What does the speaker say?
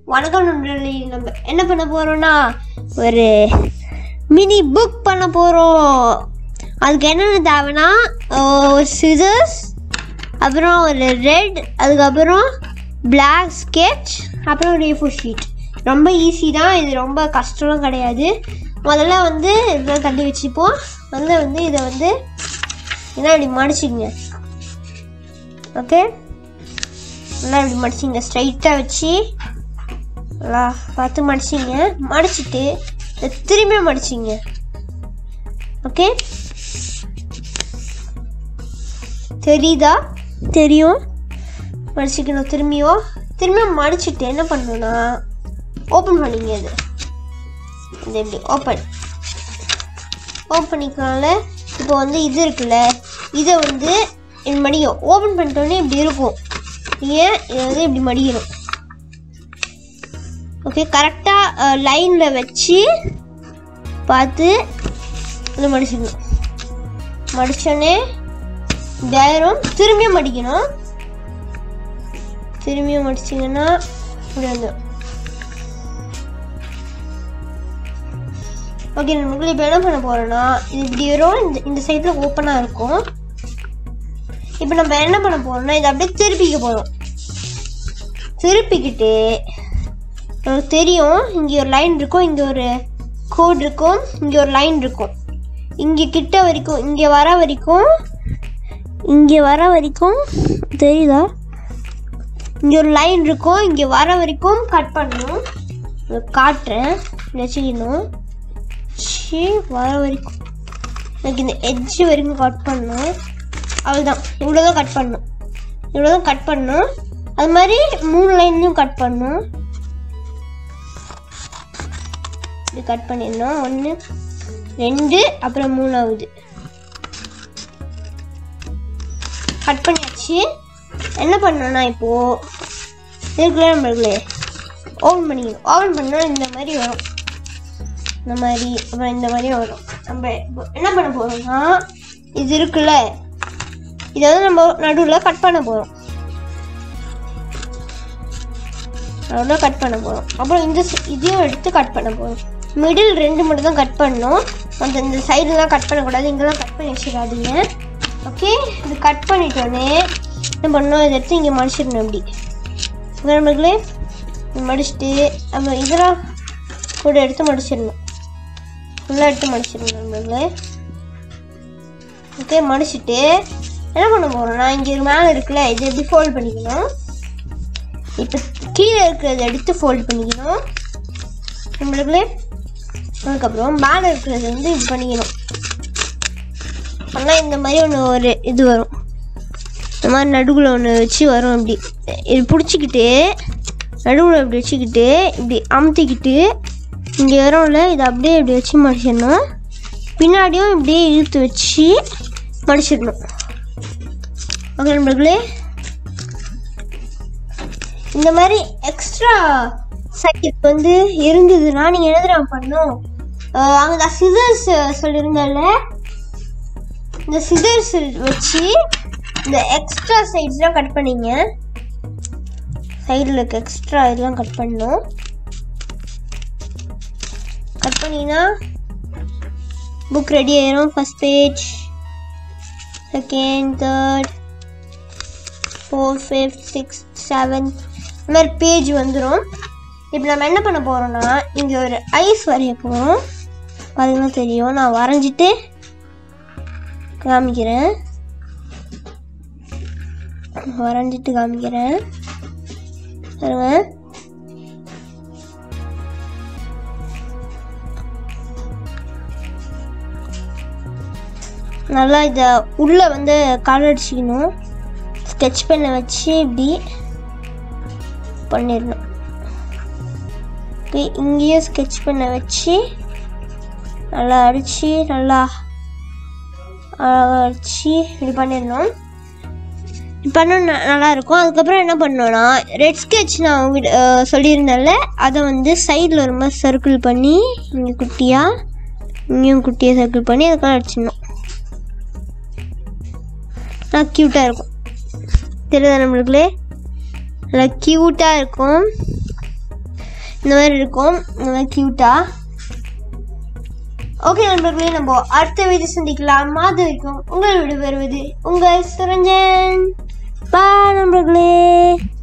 வணக்கம் நண்பர்களே நம்ம என்ன பண்ண போகிறோம்னா ஒரு மினி புக் பண்ண போகிறோம் அதுக்கு என்னென்ன தேவைன்னா சிசர்ஸ் அப்புறம் ஒரு ரெட் அதுக்கப்புறம் பிளாக் ஸ்கெட்ச் அப்புறம் ஒரு ஏ ஷீட் ரொம்ப ஈஸி தான் இது ரொம்ப கஷ்டம்லாம் கிடையாது முதல்ல வந்து இதெல்லாம் தள்ளி வச்சுப்போம் முதல்ல வந்து இதை வந்து என்ன இப்படி மடிச்சிங்க ஓகே நல்லா இப்படி மடிச்சிங்க ஸ்ட்ரைட்டாக வச்சு நல்லா பார்த்து மடிச்சிங்க மடிச்சிட்டு இதை திரும்பி மடிச்சிங்க ஓகே தெரியுதா தெரியும் மடிச்சிக்கணும் திரும்பியும் திரும்பி மடிச்சிட்டு என்ன பண்ணணும்னா ஓப்பன் பண்ணிங்க இது இது எப்படி ஓப்பன் ஓப்பன் பண்ணிக்கனால இப்போ வந்து இது இருக்குல்ல இதை வந்து இப்படி மடியும் ஓப்பன் பண்ணிட்டோன்னே இப்படி இருக்கும் ஏன் இதை வந்து இப்படி மடிக்கணும் ஓகே கரெக்டாக லைனில் வச்சு பார்த்து இதை மடிச்சிடணும் மடித்தோடனே டயரும் திரும்பியும் மடிக்கணும் திரும்பியும் மடிச்சிங்கன்னா இப்படி வந்துடும் ஓகே நமக்கு இப்போ என்ன பண்ண போகிறோன்னா இது இப்படி வரும் இந்த இந்த சைடில் ஓப்பனாக இருக்கும் இப்போ நம்ம என்ன பண்ண போகிறோம்னா இதை அப்படியே திருப்பிக்க போகிறோம் திருப்பிக்கிட்டு நமக்கு தெரியும் இங்கே ஒரு லைன் இருக்கும் இங்கே ஒரு கோட் இருக்கும் இங்கே ஒரு லைன் இருக்கும் இங்கே கிட்ட வரைக்கும் இங்கே வர வரைக்கும் இங்கே வர வரைக்கும் தெரியுதா இங்கே ஒரு லைன் இருக்கும் இங்கே வர வரைக்கும் கட் பண்ணணும் இதை காட்டுறேன் வச்சுக்கணும் சி வர வரைக்கும் எனக்கு இந்த எட்ஜ் வரைக்கும் கட் பண்ணணும் அவ்வளோதான் இவ்வளோ தான் கட் பண்ணணும் இவ்வளோ தான் கட் பண்ணணும் அது மாதிரி மூணு லைன்லையும் கட் பண்ணணும் இப்படி கட் பண்ணிடணும் ஒன்று ரெண்டு அப்புறம் மூணாவது கட் பண்ணியாச்சு என்ன பண்ணணும்னா இப்போது இருக்குல்ல நம்மளுக்குள்ளே ஓப்பன் பண்ணிக்கணும் ஓப்பன் பண்ணால் இந்த மாதிரி வரும் இந்த மாதிரி அப்புறம் இந்த மாதிரி வரும் நம்ம இப்போ என்ன பண்ண போகிறோம்னா இது இருக்குல்ல இதை வந்து நம்ம நடுவில் கட் பண்ண போகிறோம் நடுவில் கட் பண்ண போகிறோம் அப்புறம் இந்த si- இதையும் எடுத்து கட் பண்ண போகிறோம் மிடில் ரெண்டு மட்டும் தான் கட் பண்ணணும் அந்த இந்த சைடுலாம் கட் பண்ணக்கூடாது இங்கெல்லாம் கட் பண்ணி வச்சிடாதீங்க ஓகே இது கட் பண்ணிட்டோன்னே என்ன பண்ணணும் இதை எடுத்து இங்கே மடிச்சிடணும் இப்படி ஓகே நம்மளுக்குள்ளே மடிச்சுட்டு நம்ம இதெல்லாம் கூட எடுத்து மடிச்சிடணும் ஃபுல்லாக எடுத்து மடிச்சிடணும் நம்மளுக்கு ஓகே மடிச்சிட்டு என்ன பண்ண போகிறோம்னா இங்கே ஒரு மேலே இருக்குல்ல இது எப்படி ஃபோல்ட் பண்ணிக்கணும் இப்போ கீழே இருக்கிறத எடுத்து ஃபோல்ட் பண்ணிக்கணும் நம்மளுக்குள்ளே அதுக்கப்புறம் மேலே இருக்கிறது வந்து இது பண்ணிக்கணும் ஆனால் இந்த மாதிரி ஒன்று ஒரு இது வரும் இந்த மாதிரி நடுவில் ஒன்று வச்சு வரும் இப்படி இது பிடிச்சிக்கிட்டு நடுவில் இப்படி வச்சுக்கிட்டு இப்படி அமுத்திக்கிட்டு இங்கே வரும்ல இதை அப்படியே இப்படி வச்சு மடிச்சிடணும் பின்னாடியும் இப்படியே இழுத்து வச்சு மடிச்சிடணும் ஓகே நண்பர்களே இந்த மாதிரி எக்ஸ்ட்ரா சைட் வந்து இருந்ததுன்னா நீங்கள் என்ன தெரியுமா பண்ணணும் அஹ் அங்கே சிசர்ஸ் சொல்லியிருந்தேன்ல இந்த சிசர்ஸ் வச்சு இந்த எக்ஸ்ட்ரா சைட்ஸ்லாம் கட் பண்ணிங்க சைடில் இருக்க எக்ஸ்ட்ரா இதெல்லாம் கட் பண்ணணும் கட் பண்ணிங்கன்னா புக் ரெடி ஆயிரும் first page second third four fifth sixth seventh இந்த மாதிரி பேஜ் வந்துடும் இப்போ நம்ம என்ன பண்ண போகிறோம்னா இங்கே ஒரு ஐஸ் வரைய போகிறோம் பார்த்தீங்கன்னா தெரியும் நான் வரைஞ்சிட்டு காமிக்கிறேன் வரைஞ்சிட்டு காமிக்கிறேன் பாருங்க நல்லா இதை உள்ளே வந்து கலர் அடிச்சிக்கணும் ஸ்கெட்ச் பெண்ணை வச்சு இப்படி பண்ணிடணும் ஓகே இங்கேயும் ஸ்கெட்ச் பெண்ணை வச்சு நல்லா அடித்து நல்லா அழகா அடித்து இப்படி பண்ணிடணும் இப்படி பண்ண நல்லா இருக்கும் அதுக்கப்புறம் என்ன பண்ணோன்னா ரெட் ஸ்கெட்ச் நான் உங்ககிட்ட அஹ், சொல்லியிருந்தேன்ல அதை வந்து சைடில் ஒரு மாதிரி சர்க்கிள் பண்ணி இங்கே குட்டியாக இங்கேயும் குட்டியாக சர்க்கிள் பண்ணி அதுக்கெல்லாம் அடிச்சிடணும் நல்லா க்யூட்டாக இருக்கும் தெரியுதா நம்மளுக்குள்ளே நல்லா க்யூட்டாக இருக்கும் இந்த மாதிரி இருக்கும் இந்த மாதிரி க்யூட்டாக ஓகே நண்பர்களே நம்ம அடுத்த வீடியோ சந்திக்கலாம் அது வரைக்கும் உங்களை விட வருவது உங்கள் சுரஞ்சன் பா நண்பர்களே